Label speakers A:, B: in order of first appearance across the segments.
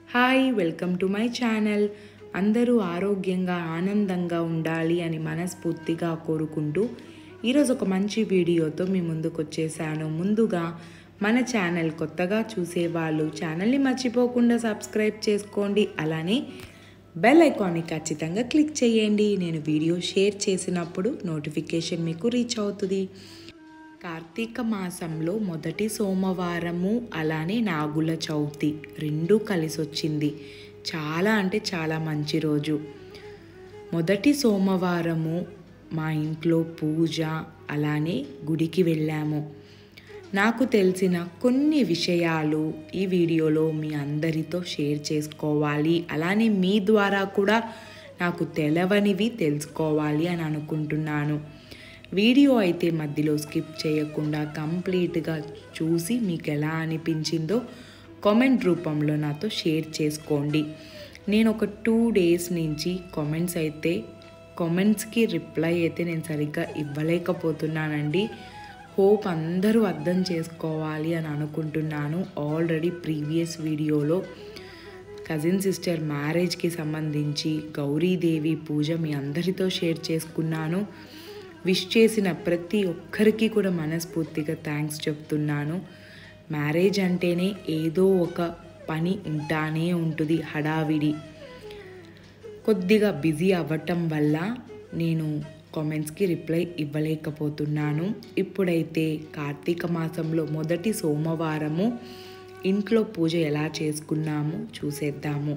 A: hi welcome to my channel అందరూ ఆరోగ్యంగా ఆనందంగా ఉండాలి అని మనస్ఫూర్తిగా కోరుకుంటూ ఈరోజు ఒక మంచి వీడియోతో మీ ముందుకు వచ్చేసాను ముందుగా మన ఛానల్ కొత్తగా చూసేవాళ్ళు ఛానల్ని మర్చిపోకుండా సబ్స్క్రైబ్ చేసుకోండి అలానే బెల్ ఐకాన్ని ఖచ్చితంగా క్లిక్ చేయండి నేను వీడియో షేర్ చేసినప్పుడు నోటిఫికేషన్ మీకు రీచ్ అవుతుంది కార్తీక మాసంలో మొదటి సోమవారము అలానే నాగుల చవితి రెండూ కలిసి వచ్చింది చాలా అంటే చాలా మంచి రోజు మొదటి సోమవారము మా ఇంట్లో పూజ అలానే గుడికి వెళ్ళాము నాకు తెలిసిన కొన్ని విషయాలు ఈ వీడియోలో మీ అందరితో షేర్ చేసుకోవాలి అలానే మీ ద్వారా కూడా నాకు తెలవనివి తెలుసుకోవాలి అని అనుకుంటున్నాను వీడియో అయితే మధ్యలో స్కిప్ చేయకుండా కంప్లీట్గా చూసి మీకు ఎలా అనిపించిందో కామెంట్ రూపంలో నాతో షేర్ చేసుకోండి నేను ఒక టూ డేస్ నుంచి కామెంట్స్ అయితే కామెంట్స్కి రిప్లై అయితే నేను సరిగ్గా ఇవ్వలేకపోతున్నానండి హోప్ అందరూ అర్థం చేసుకోవాలి అని అనుకుంటున్నాను ఆల్రెడీ ప్రీవియస్ వీడియోలో కజిన్ సిస్టర్ మ్యారేజ్కి సంబంధించి గౌరీదేవి పూజ మీ అందరితో షేర్ చేసుకున్నాను విష్ చేసిన ప్రతి ఒక్కరికి కూడా మనస్ఫూర్తిగా థ్యాంక్స్ చెప్తున్నాను మ్యారేజ్ అంటేనే ఏదో ఒక పని ఉంటానే ఉంటుంది హడావిడి కొద్దిగా బిజీ అవ్వటం వల్ల నేను కామెంట్స్కి రిప్లై ఇవ్వలేకపోతున్నాను ఇప్పుడైతే కార్తీక మాసంలో మొదటి సోమవారము ఇంట్లో పూజ ఎలా చేసుకున్నాము చూసేద్దాము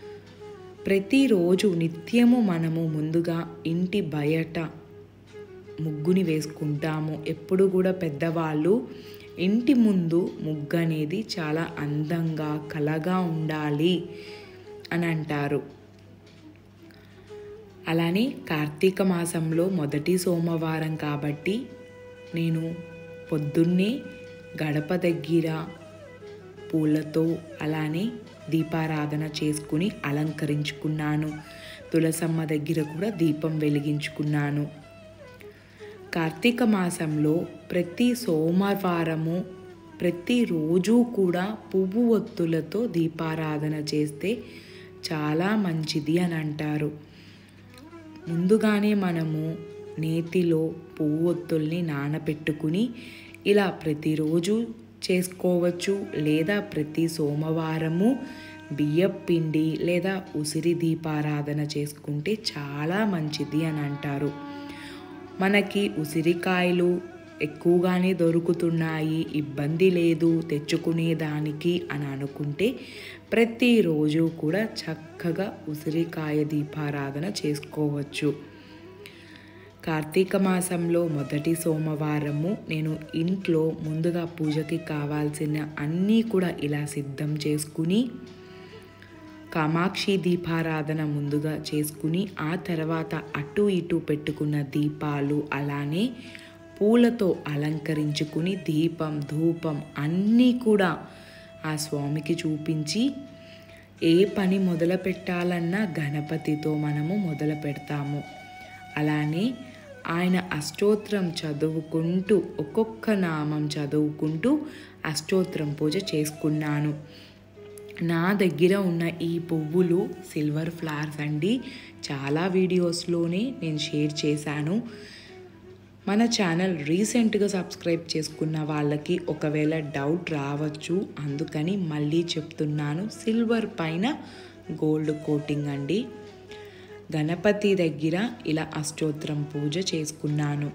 A: ప్రతిరోజు నిత్యము మనము ముందుగా ఇంటి బయట ముగ్గుని వేసుకుంటాము ఎప్పుడు కూడా పెద్దవాళ్ళు ఇంటి ముందు ముగ్గు అనేది చాలా అందంగా కలగా ఉండాలి అని అంటారు అలానే కార్తీక మాసంలో మొదటి సోమవారం కాబట్టి నేను పొద్దున్నే గడప దగ్గర పూలతో అలానే దీపారాధన చేసుకుని అలంకరించుకున్నాను తులసమ్మ దగ్గర కూడా దీపం వెలిగించుకున్నాను కార్తీక మాసంలో ప్రతి సోమవారము ప్రతిరోజు కూడా పువ్వు ఒత్తులతో దీపారాధన చేస్తే చాలా మంచిది అని అంటారు ముందుగానే మనము నేతిలో పువ్వు ఒత్తుల్ని నానబెట్టుకుని ఇలా ప్రతిరోజు చేసుకోవచ్చు లేదా ప్రతి సోమవారము బియ్యం పిండి లేదా ఉసిరి దీపారాధన చేసుకుంటే చాలా మంచిది అని అంటారు మనకి ఉసిరికాయలు ఎక్కువగానే దొరుకుతున్నాయి ఇబ్బంది లేదు తెచ్చుకునేదానికి అని అనుకుంటే ప్రతిరోజు కూడా చక్కగా ఉసిరికాయ దీపారాధన చేసుకోవచ్చు కార్తీక మాసంలో మొదటి సోమవారము నేను ఇంట్లో ముందుగా పూజకి కావాల్సిన అన్నీ కూడా ఇలా సిద్ధం చేసుకుని కామాక్షి దీపారాధన ముందుగా చేసుకుని ఆ తర్వాత అటు ఇటు పెట్టుకున్న దీపాలు అలానే పూలతో అలంకరించుకుని దీపం ధూపం అన్నీ కూడా ఆ స్వామికి చూపించి ఏ పని మొదలు పెట్టాలన్నా గణపతితో మనము మొదలు పెడతాము అలానే ఆయన అష్టోత్తరం చదువుకుంటూ ఒక్కొక్క నామం చదువుకుంటూ అష్టోత్తరం పూజ చేసుకున్నాను నా దగ్గర ఉన్న ఈ పువ్వులు సిల్వర్ ఫ్లవర్స్ అండి చాలా వీడియోస్లోనే నేను షేర్ చేశాను మన ఛానల్ రీసెంట్గా సబ్స్క్రైబ్ చేసుకున్న వాళ్ళకి ఒకవేళ డౌట్ రావచ్చు అందుకని మళ్ళీ చెప్తున్నాను సిల్వర్ పైన గోల్డ్ కోటింగ్ అండి గణపతి దగ్గర ఇలా అష్టోత్తరం పూజ చేసుకున్నాను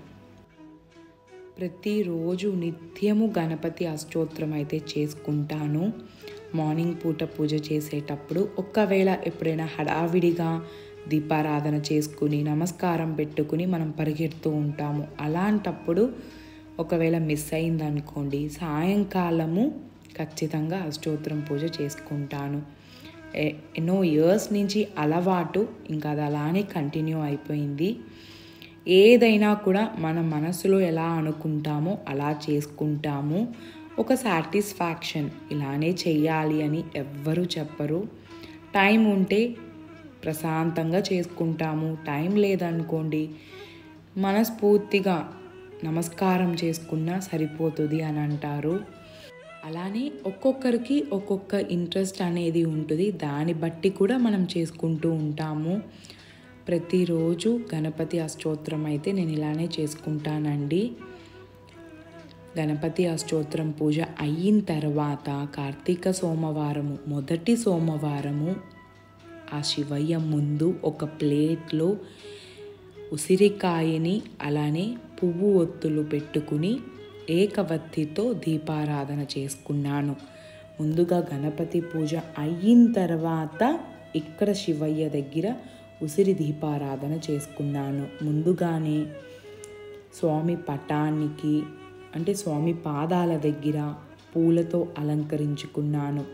A: ప్రతిరోజు నిత్యము గణపతి అష్టోత్తరం అయితే చేసుకుంటాను మార్నింగ్ పూట పూజ చేసేటప్పుడు ఒక్కవేళ ఎప్పుడైనా హడావిడిగా దీపారాధన చేసుకుని నమస్కారం పెట్టుకుని మనం పరిగెడుతూ ఉంటాము అలాంటప్పుడు ఒకవేళ మిస్ అయిందనుకోండి సాయంకాలము ఖచ్చితంగా అష్టోత్తరం పూజ చేసుకుంటాను ఎన్నో ఇయర్స్ నుంచి అలవాటు ఇంకా అది అలానే కంటిన్యూ అయిపోయింది ఏదైనా కూడా మన మనసులో ఎలా అనుకుంటామో అలా చేసుకుంటాము ఒక సాటిస్ఫాక్షన్ ఇలానే చెయ్యాలి అని ఎవ్వరూ చెప్పరు టైం ఉంటే ప్రశాంతంగా చేసుకుంటాము టైం లేదనుకోండి మనస్ఫూర్తిగా నమస్కారం చేసుకున్నా సరిపోతుంది అని అంటారు అలానే ఒక్కొక్కరికి ఒక్కొక్క ఇంట్రెస్ట్ అనేది ఉంటుంది దాన్ని బట్టి కూడా మనం చేసుకుంటూ ఉంటాము ప్రతిరోజు గణపతి అష్టోత్తరం అయితే నేను ఇలానే చేసుకుంటానండి గణపతి అష్టోత్తరం పూజ అయిన తర్వాత కార్తీక సోమవారము మొదటి సోమవారము ఆ శివయ్య ముందు ఒక ప్లేట్లో ఉసిరికాయని అలానే పువ్వు ఒత్తులు పెట్టుకుని ఏకవత్తితో దీపారాధన చేసుకున్నాను ముందుగా గణపతి పూజ అయిన తర్వాత ఇక్కడ శివయ్య దగ్గర ఉసిరి దీపారాధన చేసుకున్నాను ముందుగానే స్వామి పటానికి అంటే స్వామి పాదాల దగ్గర పూలతో అలంకరించుకున్నాను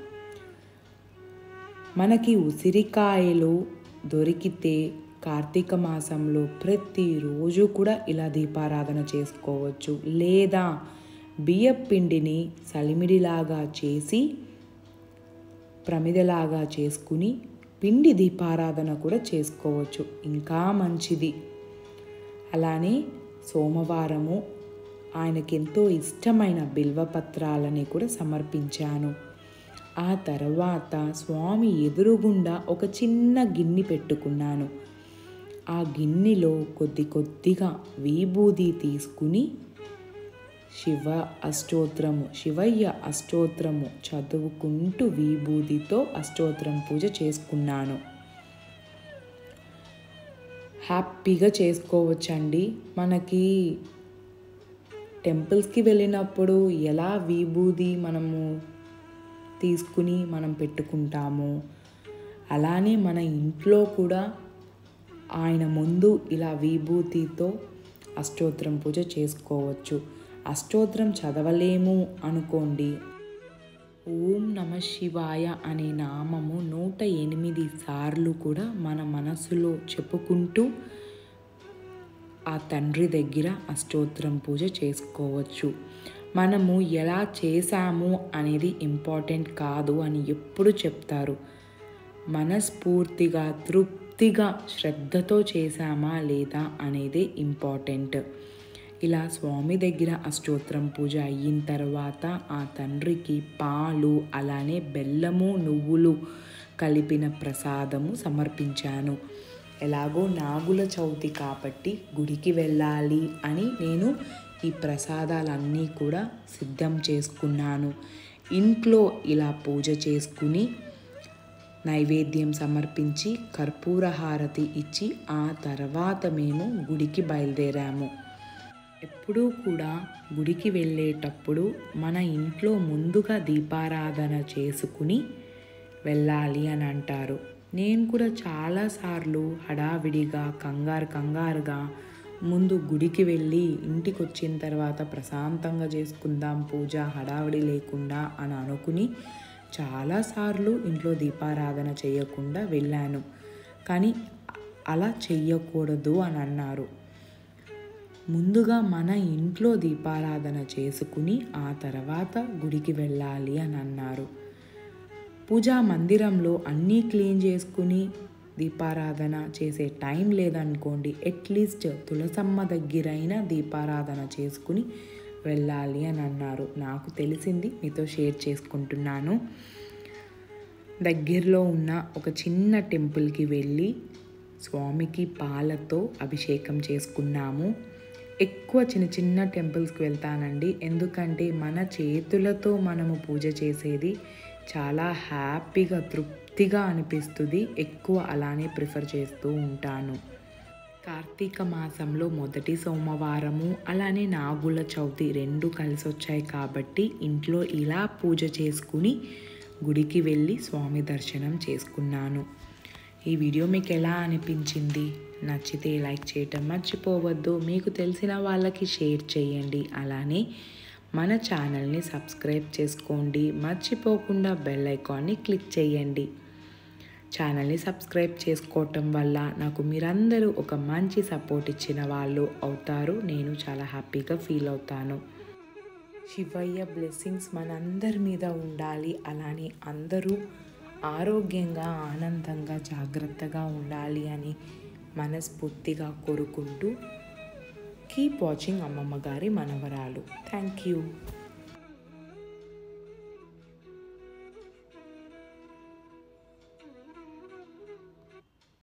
A: మనకి ఉసిరికాయలు దొరికితే కార్తీక మాసంలో ప్రతిరోజు కూడా ఇలా దీపారాధన చేసుకోవచ్చు లేదా బియ్యం పిండిని సలిమిడిలాగా చేసి ప్రమిదలాగా చేసుకుని పిండి దీపారాధన కూడా చేసుకోవచ్చు ఇంకా మంచిది అలానే సోమవారము ఆయనకెంతో ఇష్టమైన బిల్వపత్రాలని కూడా సమర్పించాను ఆ తర్వాత స్వామి ఎదురుగుండా ఒక చిన్న గిన్నె పెట్టుకున్నాను ఆ గిన్నెలో కొద్ది కొద్దిగా విభూది తీసుకుని శివ అష్టోత్రము శివయ్య అష్టోత్రము చదువుకుంటూ విభూదితో అష్టోత్రం పూజ చేసుకున్నాను హ్యాపీగా చేసుకోవచ్చండి మనకి టెంపుల్స్కి వెళ్ళినప్పుడు ఎలా విభూది మనము తీసుకుని మనం పెట్టుకుంటాము అలానే మన ఇంట్లో కూడా ఆయన ముందు ఇలా విభూతితో అష్టోత్తరం పూజ చేసుకోవచ్చు అష్టోత్తరం చదవలేము అనుకోండి ఓం నమ శివాయ అనే నామము నూట ఎనిమిది సార్లు కూడా మన మనసులో చెప్పుకుంటూ ఆ తండ్రి దగ్గర అష్టోత్తరం పూజ చేసుకోవచ్చు మనము ఎలా చేశాము అనేది ఇంపార్టెంట్ కాదు అని ఎప్పుడు చెప్తారు మనస్ఫూర్తిగా తృప్తిగా శ్రద్ధతో చేశామా లేదా అనేదే ఇంపార్టెంట్ ఇలా స్వామి దగ్గర అష్టోత్తరం పూజ అయిన తర్వాత ఆ తండ్రికి పాలు అలానే బెల్లము నువ్వులు కలిపిన ప్రసాదము సమర్పించాను ఎలాగో నాగుల చవితి కాబట్టి గుడికి వెళ్ళాలి అని నేను ఈ ప్రసాదాలన్నీ కూడా సిద్ధం చేసుకున్నాను ఇంట్లో ఇలా పూజ చేసుకుని నైవేద్యం సమర్పించి కర్పూర హారతి ఇచ్చి ఆ తర్వాత మేము గుడికి బయలుదేరాము ఎప్పుడూ కూడా గుడికి వెళ్ళేటప్పుడు మన ఇంట్లో ముందుగా దీపారాధన చేసుకుని వెళ్ళాలి అని అంటారు నేను కూడా చాలాసార్లు హడావిడిగా కంగారు కంగారుగా ముందు గుడికి వెళ్ళి ఇంటికి వచ్చిన తర్వాత ప్రశాంతంగా చేసుకుందాం పూజ హడావిడి లేకుండా అని అనుకుని చాలాసార్లు ఇంట్లో దీపారాధన చేయకుండా వెళ్ళాను కానీ అలా చెయ్యకూడదు అని అన్నారు ముందుగా మన ఇంట్లో దీపారాధన చేసుకుని ఆ తర్వాత గుడికి వెళ్ళాలి అని అన్నారు పూజా మందిరంలో అన్నీ క్లీన్ చేసుకుని దీపారాధన చేసే టైం లేదనుకోండి అట్లీస్ట్ తులసమ్మ దగ్గరైనా దీపారాధన చేసుకుని వెళ్ళాలి అని అన్నారు నాకు తెలిసింది మీతో షేర్ చేసుకుంటున్నాను దగ్గరలో ఉన్న ఒక చిన్న టెంపుల్కి వెళ్ళి స్వామికి పాలతో అభిషేకం చేసుకున్నాము ఎక్కువ చిన్న చిన్న టెంపుల్స్కి వెళ్తానండి ఎందుకంటే మన చేతులతో మనము పూజ చేసేది చాలా హ్యాపీగా తృప్తిగా అనిపిస్తుంది ఎక్కువ అలానే ప్రిఫర్ చేస్తూ ఉంటాను కార్తీక మాసంలో మొదటి సోమవారము అలానే నాగుల చవితి రెండు కలిసి వచ్చాయి కాబట్టి ఇంట్లో ఇలా పూజ చేసుకుని గుడికి వెళ్ళి స్వామి దర్శనం చేసుకున్నాను ఈ వీడియో మీకు ఎలా అనిపించింది నచ్చితే లైక్ చేయటం మర్చిపోవద్దు మీకు తెలిసిన వాళ్ళకి షేర్ చేయండి అలానే మన ఛానల్ని సబ్స్క్రైబ్ చేసుకోండి మర్చిపోకుండా బెల్ ఐకాన్ని క్లిక్ చేయండి ఛానల్ని సబ్స్క్రైబ్ చేసుకోవటం వల్ల నాకు మీరందరూ ఒక మంచి సపోర్ట్ ఇచ్చిన వాళ్ళు అవుతారు నేను చాలా హ్యాపీగా ఫీల్ అవుతాను శివయ్య బ్లెస్సింగ్స్ మనందరి మీద ఉండాలి అలానే అందరూ ఆరోగ్యంగా ఆనందంగా జాగ్రత్తగా ఉండాలి అని మనస్ఫూర్తిగా కోరుకుంటూ కీప్ వాచింగ్ అమ్మమ్మ గారి మనవరాలు థ్యాంక్ యూ